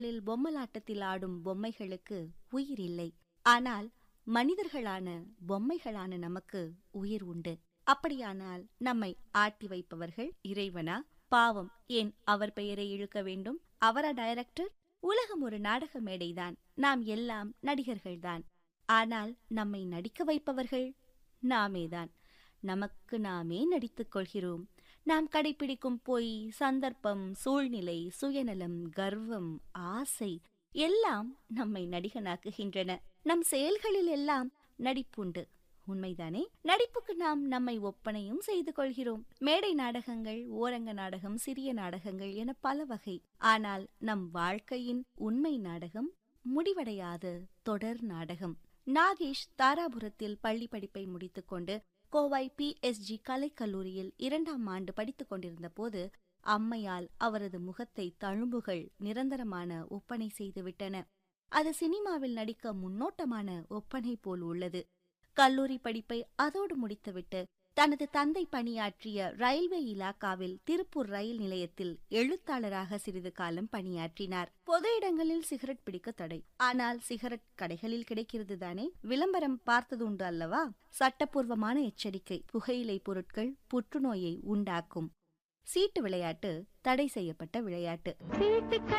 லில் பொம்மலாட்டத்தில் ஆடும் பொம்மைகளுக்கு உயிர் இல்லை ஆனால் மனிதர்களான பொம்மைகளான நமக்கு உயிர் உண்டு அப்படியானால் நம்மை ஆட்டி வைப்பவர்கள் இறைவனா பாவம் ஏன் அவர் பெயரை இழுக்க வேண்டும் அவரா டைரக்டர் உலகம் ஒரு நாடக மேடைதான் நாம் எல்லாம் நடிகர்கள்தான் ஆனால் நம்மை நடிக்க வைப்பவர்கள் நாமேதான் நமக்கு நாமே நடித்துக் கொள்கிறோம் நாம் கடைபிடிக்கும் பொய் சந்தர்ப்பம் சூழ்நிலை சுயநலம் கர்வம் ஆசை எல்லாம் நம்மை நடிகனாக்குகின்றன நம் செயல்களில் எல்லாம் நடிப்புண்டு உண்மைதானே நடிப்புக்கு நாம் நம்மை ஒப்பனையும் செய்து கொள்கிறோம் மேடை நாடகங்கள் ஓரங்க நாடகம் சிறிய நாடகங்கள் என பல வகை ஆனால் நம் வாழ்க்கையின் உண்மை நாடகம் முடிவடையாத தொடர் நாடகம் நாகேஷ் தாராபுரத்தில் பள்ளி படிப்பை முடித்துக்கொண்டு கோவை பி எஸ் ஜி கலைக்கல்லூரியில் இரண்டாம் ஆண்டு படித்துக் கொண்டிருந்த போது அம்மையால் அவரது முகத்தை தழும்புகள் நிரந்தரமான ஒப்பனை செய்துவிட்டன அது சினிமாவில் நடிக்க முன்னோட்டமான ஒப்பனை போல் உள்ளது கல்லூரி படிப்பை அதோடு முடித்துவிட்டு தனது தந்தை பணியாற்றிய ரயில்வே இலாக்காவில் திருப்பூர் ரயில் நிலையத்தில் எழுத்தாளராக சிறிது காலம் பணியாற்றினார் பொது இடங்களில் சிகரெட் பிடிக்க தடை ஆனால் சிகரெட் கடைகளில் கிடைக்கிறது தானே விளம்பரம் பார்த்தது உண்டு அல்லவா சட்டப்பூர்வமான எச்சரிக்கை புகையிலை பொருட்கள் புற்றுநோயை உண்டாக்கும் சீட்டு விளையாட்டு தடை செய்யப்பட்ட விளையாட்டு சீட்டுக்கள்